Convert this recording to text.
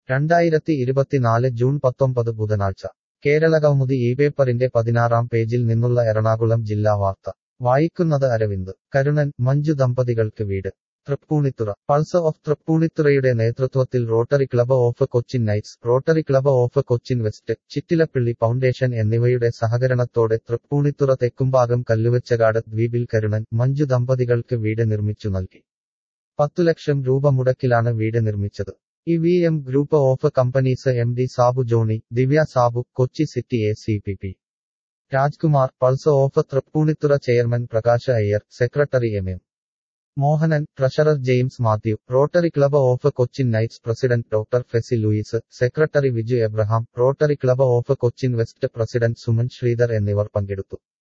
രണ്ടായിരത്തി ഇരുപത്തിനാല് ജൂൺ പത്തൊമ്പത് ബുധനാഴ്ച കേരളകൗമുദി ഈ പേപ്പറിന്റെ പതിനാറാം പേജിൽ നിന്നുള്ള എറണാകുളം ജില്ലാ വാർത്ത വായിക്കുന്നത് അരവിന്ദ് കരുണൻ മഞ്ജു ദമ്പതികൾക്ക് വീട് തൃപ്പൂണിത്തുറ പൾസ് ഓഫ് തൃപ്പൂണിത്തുറയുടെ നേതൃത്വത്തിൽ Rotary Club of Cochin Knights Rotary Club of Cochin west Chittilappilly foundation എന്നിവയുടെ സഹകരണത്തോടെ തൃപ്പൂണിത്തുറ തെക്കുംഭാഗം കല്ലുവെച്ചകാട് ദ്വീപിൽ കരുണൻ മഞ്ജു ദമ്പതികൾക്ക് വീട് നിർമ്മിച്ചു നൽകി പത്തു ലക്ഷം രൂപ മുടക്കിലാണ് വീട് നിർമ്മിച്ചത് E V M group of companies M D Sabu Johny Divya Sabu Kochi city A C P P Rajkumar pulse of Thrippunithura chairman Prakash Iyer secretary M M Mohanan treasurer James Mathew Rotary Club of Cochin Knights president doctor Fessy Louis secretary Viju Abraham Rotary Club of Cochin west president Suman Sreedhar എന്നിവർ പങ്കെടുത്തു